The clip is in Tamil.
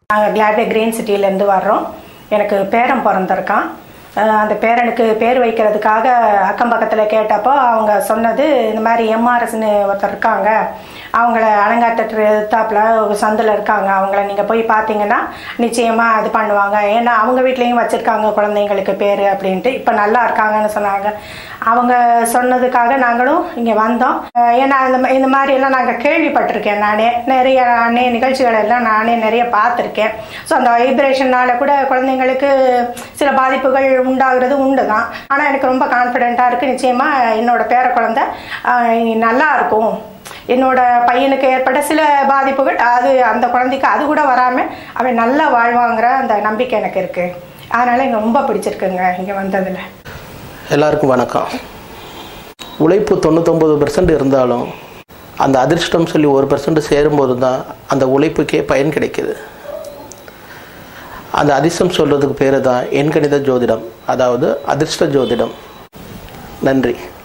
நாங்கள் கிளாட்வே கிரீன் சிட்டியிலேருந்து வர்றோம் எனக்கு பேரன் பிறந்திருக்கான் அஹ் அந்த பேரனுக்கு பேர் வைக்கிறதுக்காக அக்கம் பக்கத்தில் கேட்டப்போ அவங்க சொன்னது இந்த மாதிரி எம்ஆர்எஸ்னு ஒருத்தர் இருக்காங்க அவங்கள அலங்காத்தட்டு எதிர்த்தாப்புல ஒரு சந்தில் இருக்காங்க அவங்கள நீங்கள் போய் பார்த்தீங்கன்னா நிச்சயமாக இது பண்ணுவாங்க ஏன்னா அவங்க வீட்லேயும் வச்சுருக்காங்க குழந்தைங்களுக்கு பேர் அப்படின்ட்டு இப்போ நல்லா இருக்காங்கன்னு சொன்னாங்க அவங்க சொன்னதுக்காக நாங்களும் இங்கே வந்தோம் அஹ் ஏன்னா இந்த மா- இந்த மாதிரி எல்லாம் நாங்கள் கேள்விப்பட்டிருக்கேன் நானே நிறைய நானே நிகழ்ச்சிகள் எல்லாம் நானே நிறைய பார்த்துருக்கேன் ஸோ அந்த வைப்ரேஷனால கூட குழந்தைங்களுக்கு சில பாதிப்புகள் உண்டாகிறது உண்டு தான் ஆனால் எனக்கு ரொம்ப கான்ஃபிடென்ட்டாக இருக்குது நிச்சயமாக என்னோட பேர குழந்தை அஹ், இனி நல்லா இருக்கும் என்னோட பையனுக்கு ஏற்பட்ட சில பாதிப்புகள் அது அந்த குழந்தைக்கு அது கூட வராமல் அவன் நல்லா வாழ்வாங்கிற அந்த நம்பிக்கை எனக்கு இருக்குது அதனால் எனக்கு ரொம்ப பிடிச்சிருக்குங்க இங்கே வந்ததில் எல்லாருக்கும் வணக்கம் உழைப்பு தொண்ணூத்தொம்பது பெர்சன்ட் இருந்தாலும் அந்த அதிர்ஷ்டம் சொல்லி ஒரு பெர்சன்ட் சேரும்போது தான் அந்த உழைப்புக்கே பயன் கிடைக்குது அந்த அதிர்ஷ்டம் சொல்கிறதுக்கு பேர் தான் எண்கணித ஜோதிடம் அதாவது அதிர்ஷ்ட ஜோதிடம் நன்றி